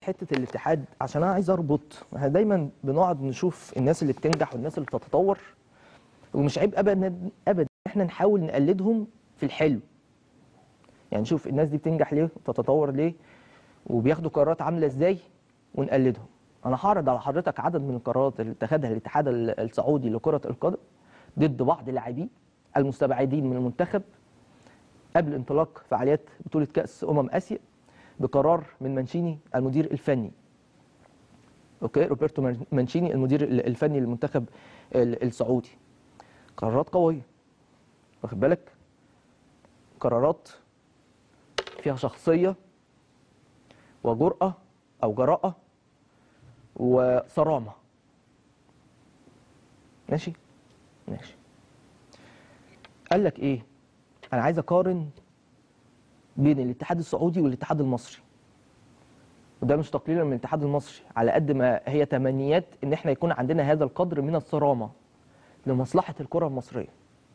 حته الاتحاد عشان انا عايز اربط احنا دايما بنقعد نشوف الناس اللي بتنجح والناس اللي بتتطور ومش عيب ابدا ابدا احنا نحاول نقلدهم في الحلو يعني نشوف الناس دي بتنجح ليه وتتطور ليه وبياخدوا قرارات عامله ازاي ونقلدهم انا هعرض على حضرتك عدد من القرارات اللي اتخذها الاتحاد ال- السعودي لكره القدم ضد بعض اللاعبين المستبعدين من المنتخب قبل انطلاق فعاليات بطوله كاس امم اسيا بقرار من مانشيني المدير الفني اوكي روبرتو مان- مانشيني المدير ال- الفني للمنتخب ال- السعودي قرارات قويه واخد بالك قرارات فيها شخصيه وجرأة أو جراءة وصرامة ماشي ماشي قال لك إيه أنا عايز أقارن بين الاتحاد السعودي والاتحاد المصري وده مش تقليلا من الاتحاد المصري على قد ما هي تمنيات ان احنا يكون عندنا هذا القدر من الصرامه لمصلحه الكره المصريه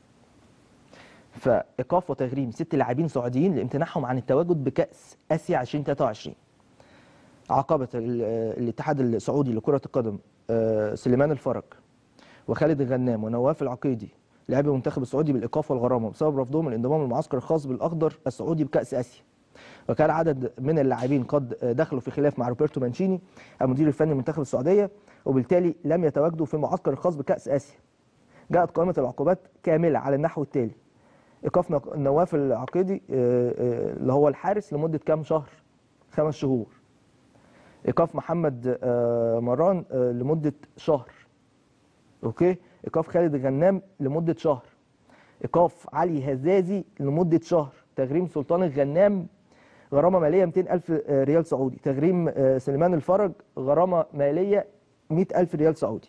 فايقاف وتغريم ست لاعبين سعوديين لامتناعهم عن التواجد بكاس اسيا 2023 عاقبت ال- الاتحاد السعودي لكره القدم آه، سليمان الفرج وخالد الغنام ونواف العقيدي لاعبي المنتخب السعودي بالايقاف والغرامه بسبب رفضهم الانضمام للمعسكر الخاص بالاخضر السعودي بكاس اسيا وكان عدد من اللاعبين قد دخلوا في خلاف مع روبرتو مانشيني المدير الفني لمنتخب السعوديه وبالتالي لم يتواجدوا في المعسكر الخاص بكاس اسيا جاءت قائمه العقوبات كامله على النحو التالي ايقاف نق- نواف العقيدي آه، آه، اللي هو الحارس لمده كام شهر خمس شهور ايقاف محمد آه، مران آه، لمده شهر اوكي ايقاف خالد غنام لمده شهر ايقاف علي هزازي لمده شهر تغريم سلطان الغنام غرامه ماليه 200 الف ريال سعودي تغريم آه، سليمان الفرج غرامه ماليه 100 الف ريال سعودي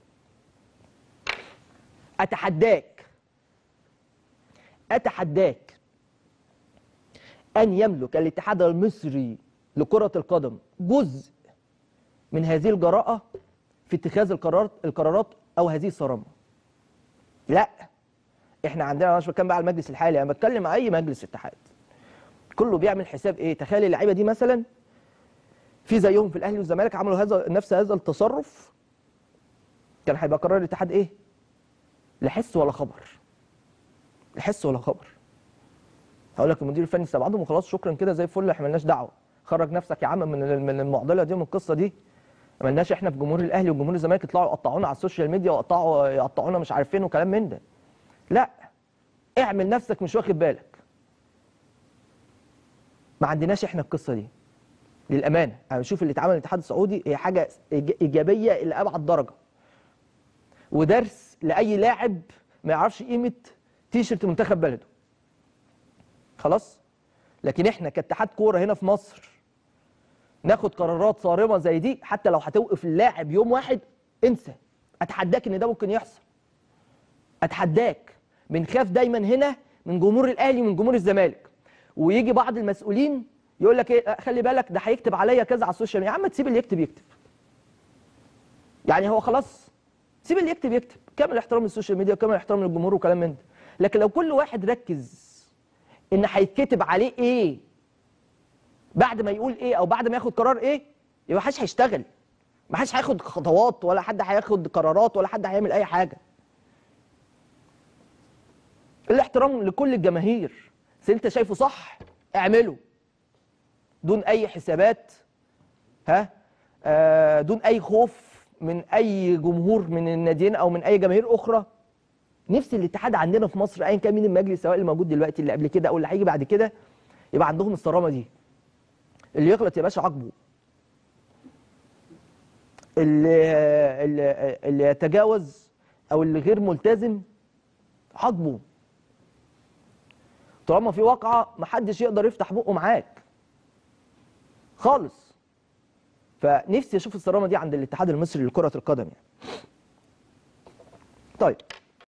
اتحداك اتحداك ان يملك الاتحاد المصري لكره القدم جزء من هذه الجراءه في اتخاذ القرارات القرارات او هذه الصرامه لا احنا عندنا أنا مش بتكلم بقى على المجلس الحالي انا بتكلم على اي مجلس اتحاد كله بيعمل حساب ايه تخيل اللعيبه دي مثلا في زيهم في الاهلي والزمالك عملوا هذا نفس هذا التصرف كان هيبقى قرار الاتحاد ايه لا حس ولا خبر لا حس ولا خبر هقول لك المدير الفني استبعدهم وخلاص شكرا كده زي الفل احنا مالناش دعوه خرج نفسك يا عم من من المعضله دي ومن القصه دي مالناش احنا في جمهور الاهلي وجمهور الزمالك يطلعوا يقطعونا على السوشيال ميديا ويقطعوا يقطعونا مش عارف فين وكلام من ده لا اعمل نفسك مش واخد بالك ما عندناش احنا القصه دي للامانه انا بشوف اللي اتعمل الاتحاد السعودي هي حاجه إيج- ايجابيه الى ابعد درجه ودرس لاي لاعب ما يعرفش قيمه تيشرت منتخب بلده خلاص لكن احنا كاتحاد كوره هنا في مصر ناخد قرارات صارمه زي دي حتى لو هتوقف اللاعب يوم واحد انسى اتحداك ان ده ممكن يحصل اتحداك بنخاف دايما هنا من جمهور الاهلي ومن جمهور الزمالك ويجي بعض المسؤولين يقول لك ايه لا، خلي بالك ده هيكتب عليا كذا على السوشيال ميديا يا عم تسيب اللي يكتب يكتب يعني هو خلاص سيب اللي يكتب يكتب كامل احترام للسوشيال ميديا وكامل احترام للجمهور وكلام من ده لكن لو كل واحد ركز ان هيتكتب عليه ايه بعد ما يقول ايه او بعد ما ياخد قرار ايه يبقى محدش هيشتغل محدش هياخد خطوات ولا حد هياخد قرارات ولا حد هيعمل اي حاجه الاحترام لكل الجماهير بس انت شايفه صح اعمله دون اي حسابات ها آه دون اي خوف من اي جمهور من الناديين او من اي جماهير اخرى نفس الاتحاد عندنا في مصر ايا كان مين المجلس سواء اللي موجود دلوقتي اللي قبل كده او اللي هيجي بعد كده يبقى عندهم الصرامه دي اللي يغلط يا باشا عاقبه اللي اللي اللي يتجاوز او اللي غير ملتزم عاقبه طالما في واقعه محدش يقدر يفتح بقه معاك خالص فنفسي اشوف الصرامه دي عند الاتحاد المصري لكره القدم يعني طيب